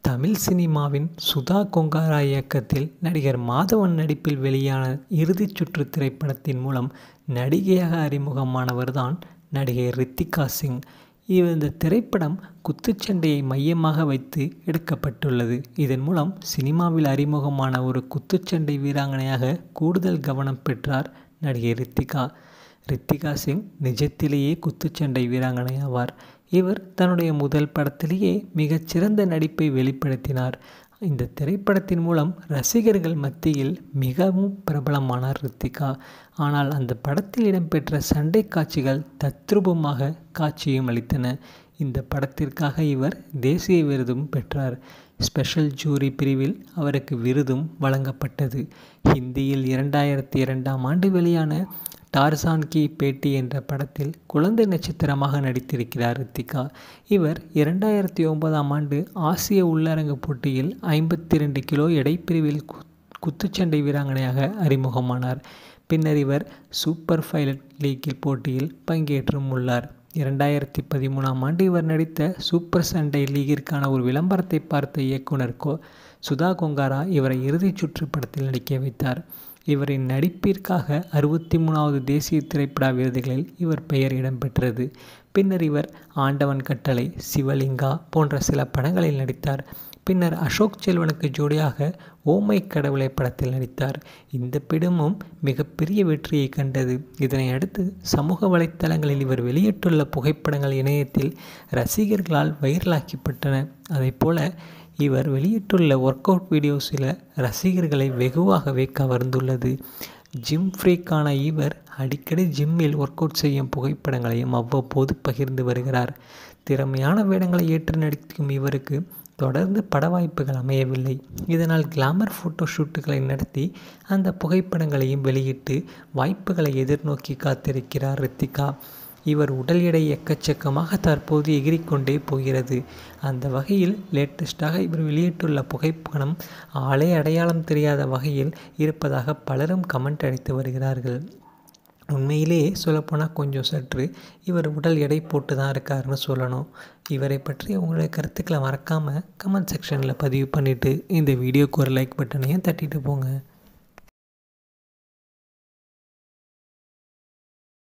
தமிழ் சினிமாவின் சுதா கொங்காரா இயக்கத்தில் நடிகர் மாதவன் நடிப்பில் வெளியான இறுதிச் சுற்று திரைப்படத்தின் மூலம் நடிகையாக அறிமுகமானவர் தான் நடிகை ரித்திகா சிங் இந்த திரைப்படம் குத்துச்சண்டையை மையமாக வைத்து எடுக்கப்பட்டுள்ளது இதன் மூலம் சினிமாவில் அறிமுகமான ஒரு குத்துச்சண்டை வீராங்கனையாக கூடுதல் கவனம் பெற்றார் நடிகை ரித்திகா ரித்திகா சிங் நிஜத்திலேயே குத்துச்சண்டை வீராங்கனை ஆவார் இவர் தன்னுடைய முதல் படத்திலேயே மிகச்சிறந்த நடிப்பை வெளிப்படுத்தினார் இந்த திரைப்படத்தின் மூலம் ரசிகர்கள் மத்தியில் மிகவும் பிரபலமானார் ரித்திகா ஆனால் அந்த படத்தில் இடம்பெற்ற சண்டை காட்சிகள் தத்ரூபமாக காட்சியும் அளித்தன இந்த படத்திற்காக இவர் தேசிய விருதும் பெற்றார் ஸ்பெஷல் ஜூரி பிரிவில் அவருக்கு விருதும் வழங்கப்பட்டது ஹிந்தியில் இரண்டாயிரத்தி இரண்டாம் ஆண்டு வெளியான டார்சான் கி பேட்டி என்ற படத்தில் குழந்தை நட்சத்திரமாக நடித்திருக்கிறார் ரித்திகா இவர் இரண்டாயிரத்தி ஒன்பதாம் ஆண்டு ஆசிய உள்ளரங்கு போட்டியில் ஐம்பத்தி ரெண்டு கிலோ எடைப்பிரிவில் குத்துச்சண்டை வீராங்கனையாக அறிமுகமானார் பின்னர் இவர் சூப்பர் பைலட் லீக்கில் போட்டியில் பங்கேற்றும் உள்ளார் இரண்டாயிரத்தி பதிமூணாம் ஆண்டு இவர் நடித்த சூப்பர் சண்டை லீகிற்கான ஒரு விளம்பரத்தை பார்த்த இயக்குனர் கோ சுதா கொங்காரா இவரை இறுதிச் சுற்று படத்தில் நடிக்க வைத்தார் இவரின் நடிப்பிற்காக அறுபத்தி மூணாவது தேசிய திரைப்பட விருதுகளில் இவர் பெயர் இடம்பெற்றது பின்னர் இவர் ஆண்டவன் கட்டளை சிவலிங்கா போன்ற சில படங்களில் நடித்தார் பின்னர் அசோக் செல்வனுக்கு ஜோடியாக ஓமை கடவுளை படத்தில் நடித்தார் இந்த படமும் மிகப்பெரிய வெற்றியை கண்டது இதனை அடுத்து சமூக வலைத்தளங்களில் இவர் வெளியிட்டுள்ள புகைப்படங்கள் இணையத்தில் ரசிகர்களால் வைரலாக்கப்பட்டன போல இவர் வெளியிட்டுள்ள ஒர்க் அவுட் வீடியோஸில் ரசிகர்களை வெகுவாகவே கவர்ந்துள்ளது ஜிம் ஃப்ரீக்கான இவர் அடிக்கடி ஜிம்மில் ஒர்க் அவுட் செய்யும் புகைப்படங்களையும் அவ்வப்போது பகிர்ந்து வருகிறார் திறமையான வேடங்களை ஏற்று நடிக்கும் இவருக்கு தொடர்ந்து பட வாய்ப்புகள் அமையவில்லை இதனால் கிளாமர் ஃபோட்டோ ஷூட்டுகளை நடத்தி அந்த புகைப்படங்களையும் வெளியிட்டு வாய்ப்புகளை எதிர்நோக்கி காத்திருக்கிறார் ரித்திகா இவர் உடல் எடை எக்கச்சக்கமாக தற்போது எகிரிக்கொண்டே போகிறது அந்த வகையில் லேட்டஸ்டாக இவர் வெளியிட்டுள்ள புகைப்படம் ஆளே அடையாளம் தெரியாத வகையில் இருப்பதாக பலரும் கமெண்ட் அடித்து வருகிறார்கள் உண்மையிலேயே சொல்லப்போனால் கொஞ்சம் சற்று இவர் உடல் எடை போட்டு தான் இருக்காருன்னு சொல்லணும் இவரை பற்றி உங்களுடைய கருத்துக்களை மறக்காமல் கமெண்ட் செக்ஷனில் பதிவு பண்ணிவிட்டு இந்த வீடியோக்கு ஒரு லைக் பட்டனையும் தட்டிட்டு போங்க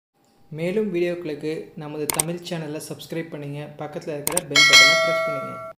மேலும் வீடியோக்களுக்கு நமது தமிழ் சேனலை சப்ஸ்கிரைப் பண்ணுங்கள் பக்கத்தில் இருக்கிற பெல் பட்டனை ப்ரெஸ் பண்ணுங்கள்